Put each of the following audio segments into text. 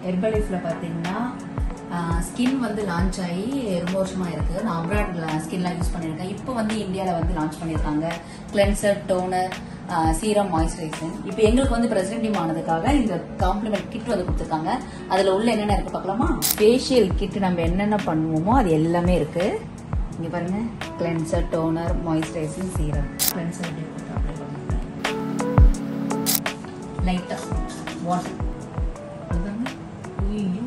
ஹெர்பலைஃப்ல பார்த்தீங்கன்னா ஸ்கின் வந்து லான்ச் ஆகி ரொம்ப வருஷமா இருக்கு நான் அப்ராட்ல ஸ்கின்லாம் யூஸ் பண்ணியிருக்கேன் இப்போ வந்து இந்தியாவில் வந்து லான்ச் பண்ணியிருக்காங்க கிளென்சர் டோனர் சீரம் மாய்ஸ்சரைசர் இப்போ எங்களுக்கு வந்து பிரசிடென்ட் டீம் ஆனதுக்காக இந்த காம்ப்ளிமெண்ட் கிட் வந்து கொடுத்துருக்காங்க அதில் உள்ள என்னென்ன இருக்கு பார்க்கலாமா ஃபேஷியல் கிட் நம்ம என்னென்ன பண்ணுவோமோ அது எல்லாமே இருக்கு இங்க பாருங்க cleanser toner moisturising serum cleanser எப்படி போட்டு அப்ளை பண்ணுங்க லைட்டா வாட்டர் அதுதாங்க ஐயோ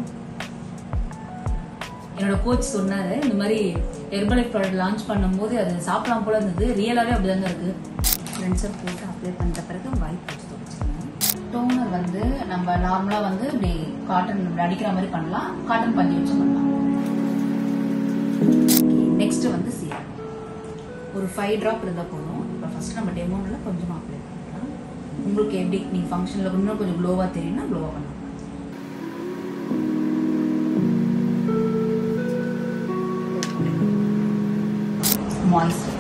என்னோட கோச் சொன்னாரு இந்த மாதிரி ஹெர்பலைஃப் ப்ராடக்ட் லான்ச் பண்ணும்போது அது சாப்பிடலாம் போல இருந்தது ரியலாவே அப்படிதாங்க இருக்கு கிளென்சர் போட்டு அப்ளை பண்ணிட்ட பிறகு வாய் போட்டு துடைச்சிக்கணும் டோனர் வந்து நம்ம நார்மலா வந்து இப்படி காட்டன் இப்படி அடிக்கிற மாதிரி பண்ணலாம் காட்டன் பஞ்சு வச்சு பண்ணலாம் நெக்ஸ்ட் வந்து சீரம் ஒரு ஃபைவ் ட்ராப் இருந்தால் போதும் இப்போ ஃபர்ஸ்ட் நம்ம டெமோனில் கொஞ்சமாக அப்ளை பண்ணிக்கலாம் உங்களுக்கு எப்படி நீங்கள் ஃபங்க்ஷனில் இன்னும் கொஞ்சம் க்ளோவாக தெரியும்னா க்ளோவாக பண்ணலாம் மாய்ஸ்சர்